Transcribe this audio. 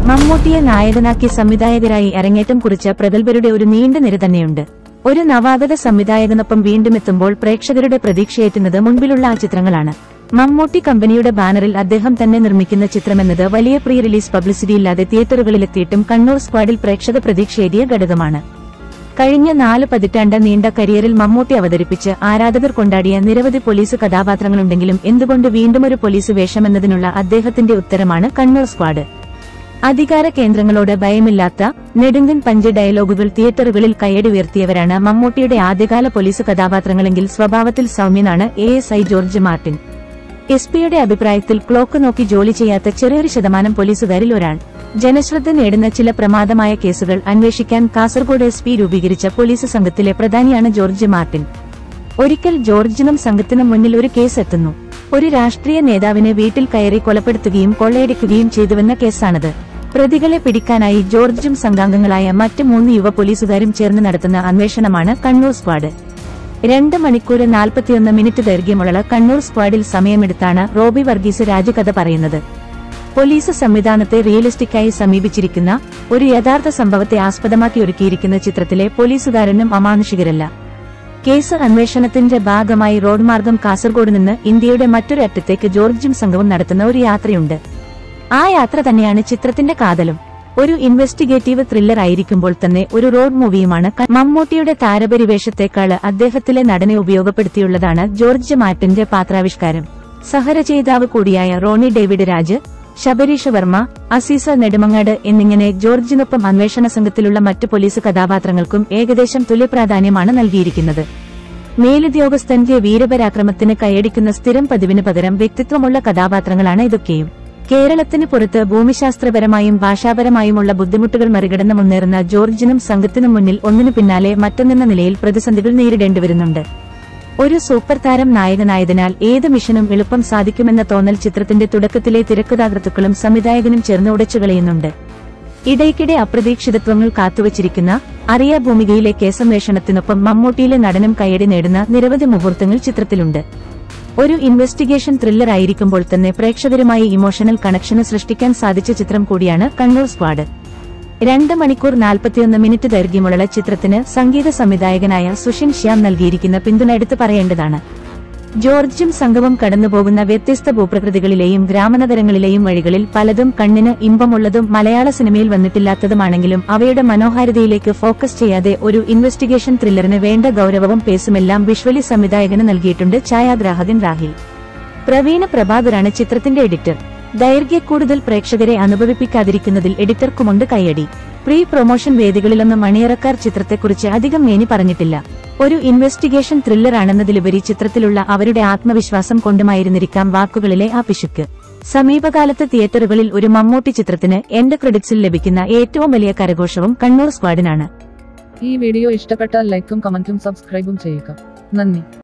മമ്മൂട്ടിയെ നായകനാക്കി സംവിധായകരായി അരങ്ങേറ്റം കുറിച്ച പ്രഗത്ഭരുടെ ഒരു നീണ്ട നിര തന്നെയുണ്ട് ഒരു നവാഗത സംവിധായകനൊപ്പം വീണ്ടും എത്തുമ്പോൾ പ്രേക്ഷകരുടെ പ്രതീക്ഷയേറ്റുന്നത് മുൻപിലുള്ള ആ ചിത്രങ്ങളാണ് മമ്മൂട്ടി കമ്പനിയുടെ ബാനറിൽ അദ്ദേഹം തന്നെ നിർമ്മിക്കുന്ന ചിത്രമെന്നത് വലിയ പ്രീ റിലീസ് പബ്ലിസിറ്റി ഇല്ലാതെ തിയേറ്ററുകളിലെത്തിയിട്ടും കണ്ണൂർ സ്ക്വാഡിൽ പ്രേക്ഷക പ്രതീക്ഷയേറിയ ഘടകമാണ് കഴിഞ്ഞ നാല് പതിറ്റാണ്ട് നീണ്ട കരിയറിൽ മമ്മൂട്ടി അവതരിപ്പിച്ച് ആരാധകർ കൊണ്ടാടിയ നിരവധി പോലീസ് കഥാപാത്രങ്ങളുണ്ടെങ്കിലും എന്തുകൊണ്ട് വീണ്ടും ഒരു പോലീസ് വേഷമെന്നതിനുള്ള അദ്ദേഹത്തിന്റെ ഉത്തരമാണ് കണ്ണൂർ സ്ക്വാഡ് അധികാര കേന്ദ്രങ്ങളോട് ഭയമില്ലാത്ത നെടുങ്കൻ പഞ്ച് ഡയലോഗുകൾ തിയേറ്ററുകളിൽ കയ്യടി ഉയർത്തിയവരാണ് മമ്മൂട്ടിയുടെ ആദ്യകാല പോലീസ് കഥാപാത്രങ്ങളെങ്കിൽ സ്വഭാവത്തിൽ സൗമ്യനാണ് A S I George Martin S പിയുടെ അഭിപ്രായത്തിൽ ക്ലോക്ക് നോക്കി ജോലി ചെയ്യാത്ത ചെറിയൊരു ശതമാനം പോലീസുകാരിൽ ഒരാൾ ജനശ്രദ്ധ നേടുന്ന ചില പ്രമാദമായ കേസുകൾ അന്വേഷിക്കാൻ കാസർഗോഡ് എസ് പി രൂപീകരിച്ച പോലീസ് സംഘത്തിലെ പ്രധാനിയാണ് ജോർജ് മാർട്ടിൻ ഒരിക്കൽ ജോർജിനും സംഘത്തിനും മുന്നിൽ ഒരു കേസ് എത്തുന്നു ഒരു രാഷ്ട്രീയ നേതാവിനെ വീട്ടിൽ കയറി കൊലപ്പെടുത്തുകയും കൊള്ളയടിക്കുകയും ചെയ്തുവെന്ന കേസാണത് പ്രതികളെ പിടിക്കാനായി ജോർജും സംഘാംഗങ്ങളായ മറ്റ് മൂന്ന് യുവ പോലീസുകാരും ചേർന്ന് നടത്തുന്ന അന്വേഷണമാണ് കണ്ണൂർ സ്ക്വാഡ് രണ്ട് മണിക്കൂർ നാൽപ്പത്തിയൊന്ന് മിനിറ്റ് ദൈർഘ്യമുള്ള കണ്ണൂർ സ്ക്വാഡിൽ സമയമെടുത്താണ് റോബി വർഗീസ് രാജകഥ പറയുന്നത് പോലീസ് സംവിധാനത്തെ റിയലിസ്റ്റിക്കായി സമീപിച്ചിരിക്കുന്ന ഒരു യഥാർത്ഥ സംഭവത്തെ ആസ്പദമാക്കി ഒരുക്കിയിരിക്കുന്ന ചിത്രത്തിലെ പോലീസുകാരനും അമാനുഷികരല്ല കേസ് അന്വേഷണത്തിന്റെ ഭാഗമായി റോഡ് മാർഗം കാസർഗോഡ് നിന്ന് ഇന്ത്യയുടെ മറ്റൊരു അറ്റത്തേക്ക് ജോർജും സംഘവും നടത്തുന്ന ഒരു യാത്രയുണ്ട് ആ യാത്ര തന്നെയാണ് ചിത്രത്തിന്റെ കാതലും ഒരു ഇൻവെസ്റ്റിഗേറ്റീവ് ത്രില്ലർ ആയിരിക്കുമ്പോൾ തന്നെ ഒരു റോഡ് മൂവിയുമാണ് ക- മമ്മൂട്ടിയുടെ താരപരിവേഷത്തെക്കാള് അദ്ദേഹത്തിലെ നടനെ ഉപയോഗപ്പെടുത്തിയുള്ളതാണ് ജോർജ് മാർട്ടിന്റെ പാത്രാവിഷ്കാരം സഹരചയിതാവ് കൂടിയായ റോണി ഡേവിഡ് രാജ് ശബരീഷ് വർമ്മ അസീസ നെടുമങ്ങാട് എന്നിങ്ങനെ ജോർജിനൊപ്പം അന്വേഷണ സംഘത്തിലുള്ള മറ്റു പോലീസ് കഥാപാത്രങ്ങൾക്കും ഏകദേശം തുല്യപ്രാധാന്യമാണ് നൽകിയിരിക്കുന്നത് മേലുദ്യോഗസ്ഥന്റെ വീരപരാക്രമത്തിന് കൈയടിക്കുന്ന സ്ഥിരം പതിവിന് പകരം വ്യക്തിത്വമുള്ള കഥാപാത്രങ്ങളാണ് ഇതൊക്കെയും കേരളത്തിന് പുറത്ത് ഭൂമിശാസ്ത്രപരമായും ഭാഷാപരമായുമുള്ള ബുദ്ധിമുട്ടുകൾ മറികടന്ന് മുന്നേറുന്ന ജോർജിനും സംഘത്തിനും മുന്നിൽ ഒന്നിനു പിന്നാലെ മറ്റൊന്നെന്ന നിലയിൽ പ്രതിസന്ധികൾ നേരിടേണ്ടിവരുന്നുണ്ട് ഒരു സൂപ്പർ താരം നായകനായതിനാൽ ഏത് മിഷനും എളുപ്പം സാധിക്കുമെന്ന തോന്നൽ ചിത്രത്തിന്റെ തുടക്കത്തിലെ തിരക്കഥാകൃത്തുക്കളും സംവിധായകനും ചേർന്ന് ഉടച്ചുകളയുന്നുണ്ട് ഇടയ്ക്കിടെ അപ്രതീക്ഷിതത്വങ്ങൾ കാത്തുവച്ചിരിക്കുന്ന അറിയ ഭൂമികയിലെ കേസന്വേഷണത്തിനൊപ്പം മമ്മൂട്ടിയിലെ നടനം കയ്യടി നേടുന്ന നിരവധി മുഹൂർത്തങ്ങൾ ചിത്രത്തിലുണ്ട് ഒരു ഇൻവെസ്റ്റിഗേഷൻ ത്രില്ലർ ആയിരിക്കുമ്പോൾ തന്നെ പ്രേക്ഷകരുമായി ഇമോഷണൽ കണക്ഷന് സൃഷ്ടിക്കാൻ സാധിച്ച ചിത്രം കൂടിയാണ് കണ്ണൂർ സ്ക്വാഡ് രണ്ട് മണിക്കൂർ നാൽപ്പത്തിയൊന്ന് മിനിറ്റ് ദൈർഘ്യമുള്ള ചിത്രത്തിന് സംഗീത സംവിധായകനായ സുഷിൻ ശ്യാം നൽകിയിരിക്കുന്ന പിന്തുണ എടുത്തു പറയേണ്ടതാണ് ജോർജും സംഘവും കടന്നുപോകുന്ന വ്യത്യസ്ത ഭൂപ്രകൃതികളിലെയും ഗ്രാമനഗരങ്ങളിലെയും വഴികളിൽ പലതും കണ്ണിന് ഇമ്പമുള്ളതും മലയാള സിനിമയിൽ വന്നിട്ടില്ലാത്തതുമാണെങ്കിലും അവയുടെ മനോഹാരിതയിലേക്ക് ഫോക്കസ് ചെയ്യാതെ ഒരു ഇൻവെസ്റ്റിഗേഷൻ ത്രില്ലറിന് വേണ്ട ഗൗരവവും പേസുമെല്ലാം വിഷ്വലി സംവിധായകന് നൽകിയിട്ടുണ്ട് ഛായാഗ്രാഹകൻ രാഹിൽ പ്രവീണ പ്രഭാകറാണ് ചിത്രത്തിന്റെ എഡിറ്റർ ദൈർഘ്യ കൂടുതൽ പ്രേക്ഷകരെ അനുഭവിപ്പിക്കാതിരിക്കുന്നതിൽ എഡിറ്റർക്കുമുണ്ട് കൈയടി പ്രീ പ്രൊമോഷൻ വേദികളിലൊന്നും മണിയറക്കാർ ചിത്രത്തെക്കുറിച്ച് അധികം മേനി പറഞ്ഞിട്ടില്ല ഒരു ഇൻവെസ്റ്റിഗേഷൻ ത്രില്ലർ ആണെന്നതിലുപരി ചിത്രത്തിലുള്ള അവരുടെ ആത്മവിശ്വാസം കൊണ്ടുമായിരുന്നിരിക്കാം വാക്കുകളിലെ ആ പിശുക്ക് സമീപകാലത്ത് തിയേറ്ററുകളിൽ ഒരു മമ്മൂട്ടി ചിത്രത്തിന് എന്റെ ക്രെഡിറ്റ്സിൽ ലഭിക്കുന്ന ഏറ്റവും വലിയ കരഘോഷവും കണ്ണൂർ സ്ക്വാഡിനാണ് ഈ വീഡിയോ ഇഷ്ടപ്പെട്ടാൽ ലൈക്കും കമന്റും സബ്സ്ക്രൈബും ചെയ്യുക നന്ദി